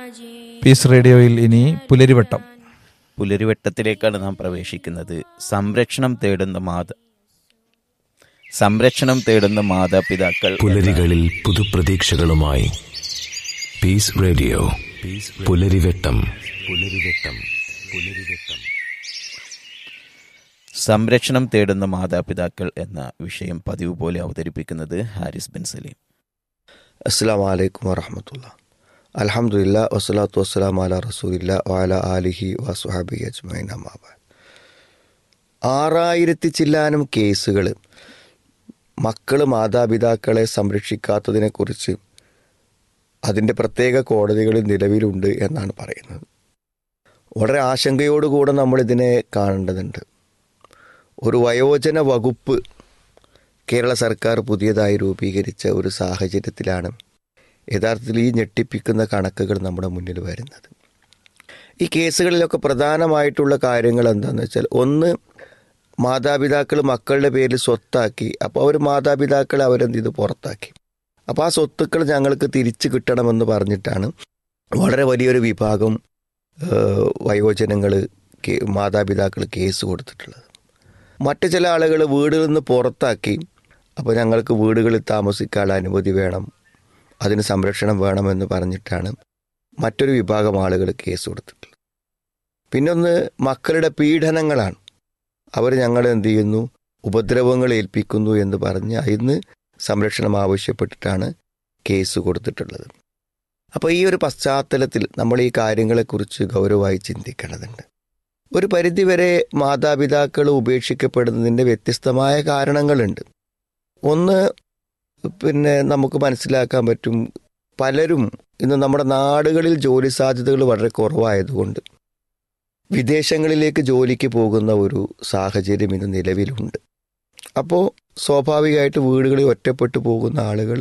piece റേഡിയോയിൽ ഇനി പുലരിവട്ടം പുലരിവട്ടത്തിലേക്കാണ് നാം പ്രവേശിക്കുന്നത് സംരക്ഷണം തേടുന്ന മാത സംരക്ഷണം തേടുന്ന മാതാപിതാക്കൾ പുലരികളിൽ പുതുപ്രതീക്ഷകളുമായി പീസ് റേഡിയോ പുലരിവെട്ടം പുലരിവെട്ടം പുലരിവെട്ടം സംരക്ഷണം തേടുന്ന മാതാപിതാക്കൾ എന്ന വിഷയം പതിവ് പോലെ അവതരിപ്പിക്കുന്നത് ഹാരിസ് ബിൻ സലീം അസ്സാം വലൈക്കും വറഹമത്തുള്ള അലഹമുല്ല വസ്സലാത്തു വസ്സലാം അല റസൂലില്ല വാല ആലിഹി വസുഹാബി അജ്മൈൻ അമ്മാബാദ് ആറായിരത്തി ചില്ലാനും കേസുകൾ മക്കൾ മാതാപിതാക്കളെ സംരക്ഷിക്കാത്തതിനെക്കുറിച്ച് അതിൻ്റെ പ്രത്യേക കോടതികളിൽ നിലവിലുണ്ട് എന്നാണ് പറയുന്നത് വളരെ ആശങ്കയോടുകൂടെ നമ്മളിതിനെ കാണേണ്ടതുണ്ട് ഒരു വയോജന വകുപ്പ് കേരള സർക്കാർ പുതിയതായി രൂപീകരിച്ച ഒരു സാഹചര്യത്തിലാണ് യഥാർത്ഥത്തിൽ ഈ ഞെട്ടിപ്പിക്കുന്ന കണക്കുകൾ നമ്മുടെ മുന്നിൽ വരുന്നത് ഈ കേസുകളിലൊക്കെ പ്രധാനമായിട്ടുള്ള കാര്യങ്ങൾ എന്താണെന്ന് വെച്ചാൽ ഒന്ന് മാതാപിതാക്കൾ മക്കളുടെ പേരിൽ സ്വത്താക്കി അപ്പോൾ അവർ മാതാപിതാക്കളെ അവരെന്ത് ചെയ്ത് പുറത്താക്കി അപ്പോൾ ആ സ്വത്തുക്കൾ ഞങ്ങൾക്ക് തിരിച്ചു കിട്ടണമെന്ന് പറഞ്ഞിട്ടാണ് വളരെ വലിയൊരു വിഭാഗം വയോജനങ്ങൾ മാതാപിതാക്കൾ കേസ് കൊടുത്തിട്ടുള്ളത് മറ്റ് ചില ആളുകൾ വീടുകളിൽ നിന്ന് പുറത്താക്കി അപ്പോൾ ഞങ്ങൾക്ക് വീടുകളിൽ താമസിക്കാനുള്ള അനുമതി വേണം അതിന് സംരക്ഷണം വേണമെന്ന് പറഞ്ഞിട്ടാണ് മറ്റൊരു വിഭാഗം ആളുകൾ കേസ് കൊടുത്തിട്ടുള്ളത് പിന്നൊന്ന് മക്കളുടെ പീഡനങ്ങളാണ് അവർ ഞങ്ങൾ എന്ത് ചെയ്യുന്നു ഉപദ്രവങ്ങൾ ഏൽപ്പിക്കുന്നു എന്ന് പറഞ്ഞ് അതിന് സംരക്ഷണം ആവശ്യപ്പെട്ടിട്ടാണ് കേസ് കൊടുത്തിട്ടുള്ളത് അപ്പോൾ ഈ ഒരു പശ്ചാത്തലത്തിൽ നമ്മൾ ഈ കാര്യങ്ങളെക്കുറിച്ച് ഗൗരവമായി ചിന്തിക്കേണ്ടതുണ്ട് ഒരു പരിധിവരെ മാതാപിതാക്കൾ ഉപേക്ഷിക്കപ്പെടുന്നതിൻ്റെ വ്യത്യസ്തമായ കാരണങ്ങളുണ്ട് ഒന്ന് പിന്നെ നമുക്ക് മനസ്സിലാക്കാൻ പറ്റും പലരും ഇന്ന് നമ്മുടെ നാടുകളിൽ ജോലി സാധ്യതകൾ വളരെ കുറവായതുകൊണ്ട് വിദേശങ്ങളിലേക്ക് ജോലിക്ക് പോകുന്ന ഒരു സാഹചര്യം ഇന്ന് നിലവിലുണ്ട് അപ്പോൾ സ്വാഭാവികമായിട്ട് വീടുകളിൽ ഒറ്റപ്പെട്ടു പോകുന്ന ആളുകൾ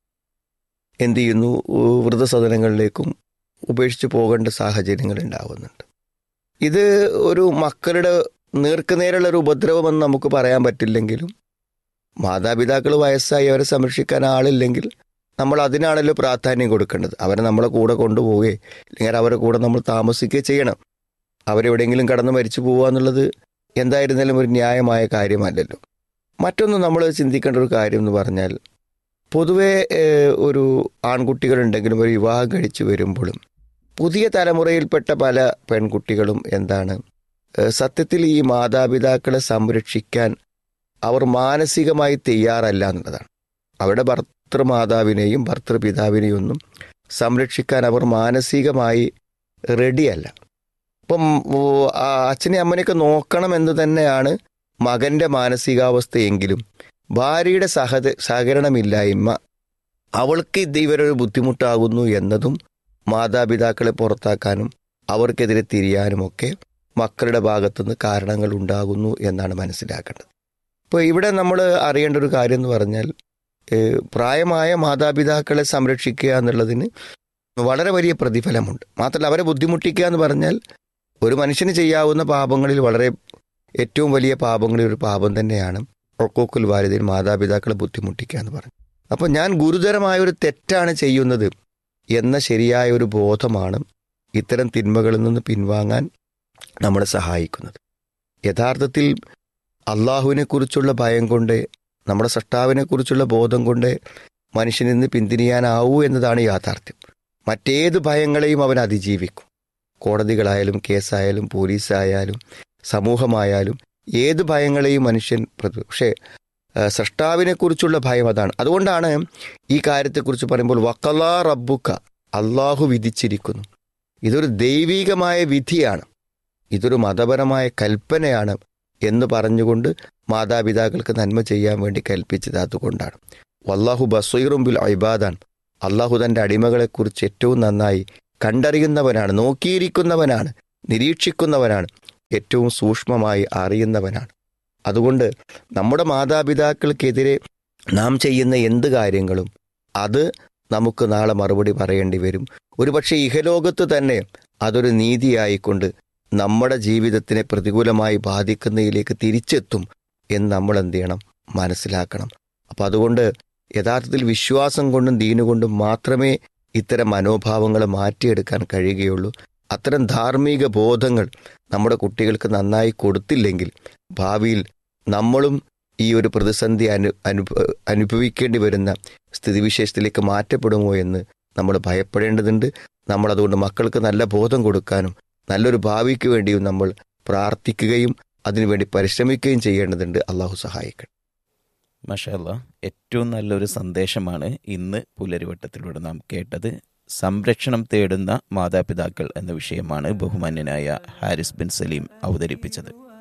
എന്തു ചെയ്യുന്നു വൃദ്ധസദനങ്ങളിലേക്കും ഉപേക്ഷിച്ച് പോകേണ്ട സാഹചര്യങ്ങൾ ഉണ്ടാവുന്നുണ്ട് ഇത് ഒരു മക്കളുടെ നേർക്കുനേരുള്ള ഒരു ഉപദ്രവമെന്ന് നമുക്ക് പറയാൻ പറ്റില്ലെങ്കിലും മാതാപിതാക്കൾ വയസ്സായി അവരെ സംരക്ഷിക്കാൻ ആളില്ലെങ്കിൽ നമ്മൾ അതിനാണല്ലോ പ്രാധാന്യം കൊടുക്കേണ്ടത് അവരെ നമ്മളെ കൂടെ കൊണ്ടുപോവുകയോ അല്ലെങ്കിൽ അവരെ കൂടെ നമ്മൾ താമസിക്കുകയോ ചെയ്യണം അവരെവിടെയെങ്കിലും കടന്ന് മരിച്ചു പോവുക എന്നുള്ളത് എന്തായിരുന്നാലും ഒരു ന്യായമായ കാര്യമല്ലല്ലോ മറ്റൊന്ന് നമ്മൾ ചിന്തിക്കേണ്ട ഒരു കാര്യം എന്ന് പറഞ്ഞാൽ പൊതുവേ ഒരു ആൺകുട്ടികളുണ്ടെങ്കിലും ഒരു വിവാഹം കഴിച്ചു വരുമ്പോഴും പുതിയ തലമുറയിൽപ്പെട്ട പല പെൺകുട്ടികളും എന്താണ് സത്യത്തിൽ ഈ മാതാപിതാക്കളെ സംരക്ഷിക്കാൻ അവർ മാനസികമായി തയ്യാറല്ല എന്നുള്ളതാണ് അവരുടെ ഭർത്തൃമാതാവിനെയും ഭർത്തൃപിതാവിനെയും ഒന്നും സംരക്ഷിക്കാൻ അവർ മാനസികമായി റെഡിയല്ല ഇപ്പം അച്ഛനെ അമ്മനെയൊക്കെ നോക്കണമെന്ന് തന്നെയാണ് മകൻ്റെ മാനസികാവസ്ഥയെങ്കിലും ഭാര്യയുടെ സഹത സഹകരണമില്ലായ്മ അവൾക്ക് ഇത് ഇവരൊരു ബുദ്ധിമുട്ടാകുന്നു എന്നതും മാതാപിതാക്കളെ പുറത്താക്കാനും അവർക്കെതിരെ തിരിയാനുമൊക്കെ മക്കളുടെ ഭാഗത്തുനിന്ന് കാരണങ്ങൾ ഉണ്ടാകുന്നു എന്നാണ് മനസ്സിലാക്കേണ്ടത് ഇപ്പോൾ ഇവിടെ നമ്മൾ അറിയേണ്ട ഒരു കാര്യം എന്ന് പറഞ്ഞാൽ പ്രായമായ മാതാപിതാക്കളെ സംരക്ഷിക്കുക എന്നുള്ളതിന് വളരെ വലിയ പ്രതിഫലമുണ്ട് മാത്രമല്ല അവരെ ബുദ്ധിമുട്ടിക്കുക എന്ന് പറഞ്ഞാൽ ഒരു മനുഷ്യന് ചെയ്യാവുന്ന പാപങ്ങളിൽ വളരെ ഏറ്റവും വലിയ പാപങ്ങളിൽ ഒരു പാപം തന്നെയാണ് ഒക്കോക്കുൽ വാലിദിൻ മാതാപിതാക്കളെ ബുദ്ധിമുട്ടിക്കുക എന്ന് പറഞ്ഞു അപ്പോൾ ഞാൻ ഗുരുതരമായ ഒരു തെറ്റാണ് ചെയ്യുന്നത് എന്ന ശരിയായ ഒരു ബോധമാണ് ഇത്തരം തിന്മകളിൽ നിന്ന് പിൻവാങ്ങാൻ നമ്മളെ സഹായിക്കുന്നത് യഥാർത്ഥത്തിൽ അള്ളാഹുവിനെക്കുറിച്ചുള്ള ഭയം കൊണ്ട് നമ്മുടെ സൃഷ്ടാവിനെക്കുറിച്ചുള്ള ബോധം കൊണ്ട് മനുഷ്യനിൽ നിന്ന് പിന്തിരിയാനാവൂ എന്നതാണ് യാഥാർത്ഥ്യം മറ്റേത് ഭയങ്ങളെയും അവൻ അതിജീവിക്കും കോടതികളായാലും കേസായാലും പോലീസായാലും സമൂഹമായാലും ഏത് ഭയങ്ങളെയും മനുഷ്യൻ പക്ഷേ സൃഷ്ടാവിനെക്കുറിച്ചുള്ള ഭയം അതാണ് അതുകൊണ്ടാണ് ഈ കാര്യത്തെക്കുറിച്ച് പറയുമ്പോൾ വക്കലാ റബ്ബുക്ക അള്ളാഹു വിധിച്ചിരിക്കുന്നു ഇതൊരു ദൈവികമായ വിധിയാണ് ഇതൊരു മതപരമായ കൽപ്പനയാണ് എന്ന് പറഞ്ഞുകൊണ്ട് മാതാപിതാക്കൾക്ക് നന്മ ചെയ്യാൻ വേണ്ടി കൽപ്പിച്ചത് അതുകൊണ്ടാണ് വല്ലാഹു ബസീറും ബിൽ ഐബാദാൻ അള്ളാഹു തൻ്റെ അടിമകളെക്കുറിച്ച് ഏറ്റവും നന്നായി കണ്ടറിയുന്നവനാണ് നോക്കിയിരിക്കുന്നവനാണ് നിരീക്ഷിക്കുന്നവനാണ് ഏറ്റവും സൂക്ഷ്മമായി അറിയുന്നവനാണ് അതുകൊണ്ട് നമ്മുടെ മാതാപിതാക്കൾക്കെതിരെ നാം ചെയ്യുന്ന എന്ത് കാര്യങ്ങളും അത് നമുക്ക് നാളെ മറുപടി പറയേണ്ടി വരും ഒരുപക്ഷെ ഇഹലോകത്ത് തന്നെ അതൊരു നീതിയായിക്കൊണ്ട് നമ്മുടെ ജീവിതത്തിനെ പ്രതികൂലമായി ബാധിക്കുന്നതിലേക്ക് തിരിച്ചെത്തും എന്ന് നമ്മൾ എന്ത് ചെയ്യണം മനസ്സിലാക്കണം അപ്പം അതുകൊണ്ട് യഥാർത്ഥത്തിൽ വിശ്വാസം കൊണ്ടും ദീനുകൊണ്ടും മാത്രമേ ഇത്തരം മനോഭാവങ്ങൾ മാറ്റിയെടുക്കാൻ കഴിയുകയുള്ളൂ അത്തരം ധാർമ്മിക ബോധങ്ങൾ നമ്മുടെ കുട്ടികൾക്ക് നന്നായി കൊടുത്തില്ലെങ്കിൽ ഭാവിയിൽ നമ്മളും ഈ ഒരു പ്രതിസന്ധി അനു അനുഭ അനുഭവിക്കേണ്ടി വരുന്ന സ്ഥിതിവിശേഷത്തിലേക്ക് മാറ്റപ്പെടുമോ എന്ന് നമ്മൾ ഭയപ്പെടേണ്ടതുണ്ട് നമ്മൾ അതുകൊണ്ട് മക്കൾക്ക് നല്ല ബോധം കൊടുക്കാനും നല്ലൊരു ഭാവിക്ക് വേണ്ടിയും നമ്മൾ പ്രാർത്ഥിക്കുകയും അതിനുവേണ്ടി പരിശ്രമിക്കുകയും ചെയ്യേണ്ടതുണ്ട് അള്ളാഹു സഹായിക്കട്ടെ മഷാല്ല ഏറ്റവും നല്ലൊരു സന്ദേശമാണ് ഇന്ന് പുലരിവട്ടത്തിലൂടെ നാം കേട്ടത് സംരക്ഷണം തേടുന്ന മാതാപിതാക്കൾ എന്ന വിഷയമാണ് ബഹുമാന്യനായ ഹാരിസ് ബിൻ സലീം അവതരിപ്പിച്ചത്